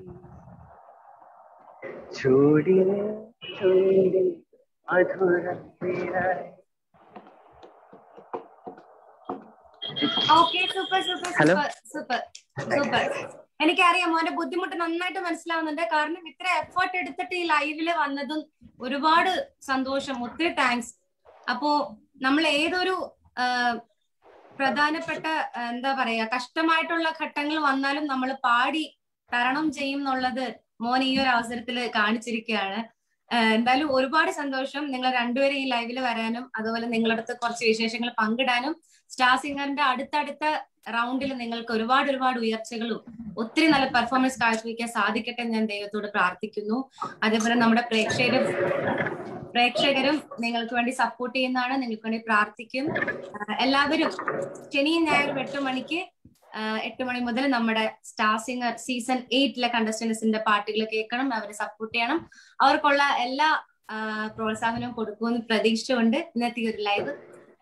ചൂടിന് ചൂടിൽ മധുരത്തിനായി okay super super Hello. Super super super എനിക്കറിയാം മോന്റെ ബുദ്ധിമുട്ട് നന്നായിട്ട് മനസ്സിലാവുന്നുണ്ട് കാരണം ഇത്ര എഫേർട്ട് എടുത്തിട്ട് ഈ ലൈവില് വന്നതും ഒരുപാട് സന്തോഷം ഒത്തിരി താങ്ക്സ് അപ്പോ നമ്മൾ ഏതൊരു ആ, പ്രധാനപ്പെട്ട ആ, എന്താ പറയാ കഷ്ടമായിട്ടുള്ള ഘട്ടങ്ങൾ വന്നാലും നമ്മൾ പാടി തരണം ചെയ്യും എന്നുള്ളത് മോൻ ഈ ഒരു അവസരത്തിൽ കാണിച്ചിരിക്കുകയാണ് ആ, എന്തായാലും ഒരുപാട് സന്തോഷം നിങ്ങൾ രണ്ടുപേരും ഈ ലൈവിൽ വരാനും അതുപോലെ നിങ്ങളുടെ അടുത്ത് കുറച്ച് വിശേഷങ്ങൾ പങ്കിടാനും സ്റ്റാർ സിംഗറിന്റെ അടുത്തടുത്ത റൗണ്ടിൽ നിങ്ങൾക്ക് ഒരുപാട് ഒരുപാട് ഉയർച്ചകളും ഒത്തിരി നല്ല പെർഫോമൻസ് കാഴ്ചവെക്കാൻ സാധിക്കട്ടെ എന്ന് ഞാൻ ദൈവത്തോട് പ്രാർത്ഥിക്കുന്നു അതേപോലെ നമ്മുടെ പ്രേക്ഷകരും പ്രേക്ഷകരും നിങ്ങൾക്ക് വേണ്ടി സപ്പോർട്ട് ചെയ്യുന്നതാണ് നിങ്ങൾക്ക് വേണ്ടി പ്രാർത്ഥിക്കും ആഹ് എല്ലാവരും ശനിയും ഞായറും എട്ട് മണിക്ക് ആഹ് എട്ട് മണി മുതൽ നമ്മുടെ സ്റ്റാർ സിംഗർ സീസൺ എയ്റ്റിലെ കണ്ടസ്റ്റൻസിന്റെ പാട്ടുകൾ കേൾക്കണം അവരെ സപ്പോർട്ട് ചെയ്യണം അവർക്കുള്ള എല്ലാ ആഹ് പ്രോത്സാഹനവും കൊടുക്കുമെന്ന് പ്രതീക്ഷിച്ചുകൊണ്ട് ഇന്നത്തെ ഈ ഒരു ലൈവ്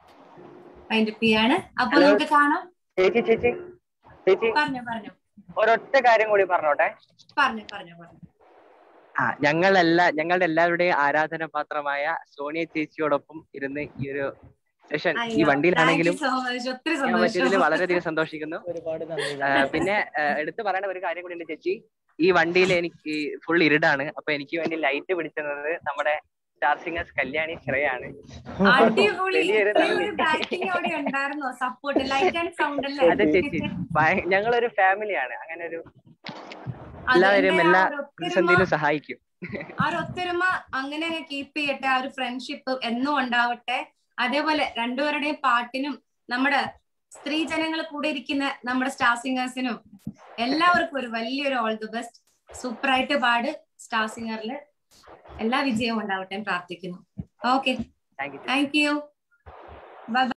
വൈൻഡപ്പ് ചെയ്യാണ് അപ്പൊ Hello. നമുക്ക് കാണാം ചേച്ചി ചേച്ചി ചേച്ചി പറഞ്ഞു പറഞ്ഞു ഒരൊറ്റ കാര്യം കൂടി പറഞ്ഞോട്ടെ പറഞ്ഞു പറഞ്ഞു പറഞ്ഞു ആ ഞങ്ങളെല്ലാ ഞങ്ങളുടെ എല്ലാവരുടെയും ആരാധന പാത്രമായ സോണിയ ചേച്ചിയോടൊപ്പം ഇരുന്ന് ഈ ഒരു സെഷൻ ഈ അയ്യോ, വണ്ടിയിലാണെങ്കിലും thank you so much. ഒത്തിരി ഞാൻ പറ്റിയതിൽ സന്തോഷം വളരെയധികം സന്തോഷിക്കുന്നു ഒരുപാട് നന്ദി ആ, പിന്നെ ആ, എടുത്തു പറയേണ്ട ഒരു കാര്യം കൂടി ഉണ്ട് ചേച്ചി ഈ വണ്ടിയിൽ എനിക്ക് ഫുൾ ഇരുടാണ് അപ്പൊ എനിക്ക് വേണ്ടി ലൈറ്റ് പിടിച്ചത് നമ്മുടെ സ്റ്റാർ സിംഗേഴ്സ് കല്യാണി ശ്രയാണ് അടിപൊളി വലിയൊരു ഇത്രയും നന്ദി. ഒരു ബാക്കിംഗ് അവിടെ ഉണ്ടായിരുന്നോ സപ്പോർട്ട് ലൈറ്റ് ആൻഡ് സൗണ്ട് അതെ അല്ലേ ചേച്ചി ഭയ- ഞങ്ങളൊരു ഫാമിലിയാണ് അങ്ങനെ ഒരു അത് എല്ലാവരും എന്റെ എല്ലാ ആ ഒരു ഒത്തൊരുമ- പ്രതിസന്ധിയിലും സഹായിക്കും ആ ഒരു ഒത്തൊരുമ അങ്ങനെ കീപ്പ് ചെയ്യട്ടെ ആ ഒരു ഫ്രണ്ട്ഷിപ്പ് എന്നും ഉണ്ടാവട്ടെ അതേപോലെ രണ്ടുപേരുടെയും പാട്ടിനും നമ്മുടെ സ്ത്രീ ജനങ്ങൾ കൂടെ ഇരിക്കുന്ന നമ്മുടെ സ്റ്റാർ സിംഗേഴ്സിനും എല്ലാവർക്കും ഒരു വലിയൊരു ഓൾ ദി ബെസ്റ്റ് സൂപ്പർ ആയിട്ട് പാട് സ്റ്റാർ സിംഗറിൽ എല്ലാ വിജയവും ഉണ്ടാവട്ടെ എന്ന് പ്രാർത്ഥിക്കുന്നു okay thank you thank you by